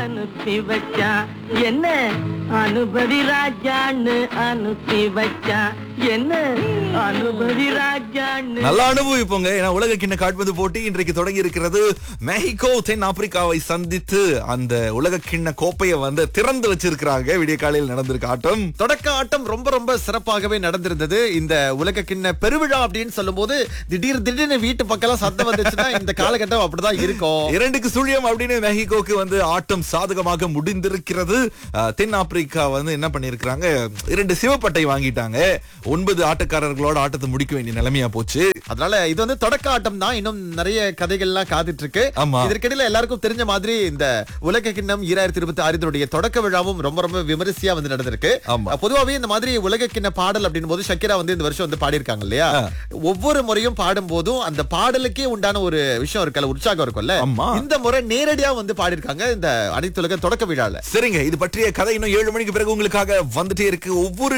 அனுப்பி வச்சான் என்ன அனுபவி ராஜான்னு அனுப்பி வச்சான் என்ன அனுபவி ராஜான்னு நல்லா அனுபவிப்போங்க ஏன்னா உலக கிண்ண காட்பந்து போட்டி இன்றைக்கு தொடங்கி இருக்கிறது மெஹிகோ தென் ஆப்பிரிக்காவை சந்தித்து அந்த உலக கிண்ண கோப்பையை வந்து திறந்து வச்சிருக்கிறாங்க விடிய காலையில் நடந்திருக்கு ஆட்டம் தொடக்க ஆட்டம் ரொம்ப ரொம்ப சிறப்பாகவே நடந்திருந்தது இந்த உலக கிண்ண பெருவிழா அப்படின்னு சொல்லும்போது திடீர் திடீர்னு வீட்டு பக்கம் சத்தம் வந்துச்சுன்னா இந்த காலகட்டம் அப்படிதான் இருக்கும் இரண்டுக்கு சுழியம் அப்படின்னு மெஹிகோக்கு வந்து ஆட்டம் சாதகமாக முடிந்திருக்கிறது அஹ், தென் ஆப்பிரிக்கா வந்து என்ன பண்ணிருக்காங்க இரண்டு சிவப்பட்டை வாங்கிட்டாங்க ஒன்பது ஆட்டக்காரர்களோட ஆட்டத்தை முடிக்க வேண்டிய நிலைமையா போச்சு அதனால இது வந்து தொடக்க ஆட்டம் தான் இன்னும் நிறைய கதைகள்லாம் காத்துட்டு இருக்கு ஆமா. இதற்கிடையில எல்லாருக்கும் தெரிஞ்ச மாதிரி இந்த உலக கிண்ணம் ஈராயிரத்தி இருபத்தி ஆறினுடைய தொடக்க விழாவும் ரொம்ப ரொம்ப விமரிசையா வந்து நடந்திருக்கு ஆமா. பொதுவாவே இந்த மாதிரி உலக கிண்ண பாடல் அப்படின் போது ஷக்கிரா வந்து இந்த வருஷம் வந்து பாடியிருக்காங்க இல்லையா ஒவ்வொரு முறையும் பாடும் போதும் அந்த பாடலுக்கே உண்டான ஒரு விஷயம் இருக்குல்ல உற்சாகம் இருக்கும்ல ஆமா. இந்த முறை நேரடியா வந்து பாடியிருக்காங்க இந்த அனைத்துலக தொடக்க விழால சரிங்க இது பற்றிய கதை இன்னும் ஏழு மணிக்கு பிறகு உங்களுக்காக வந்துட்டே இருக்கு ஒவ்வொரு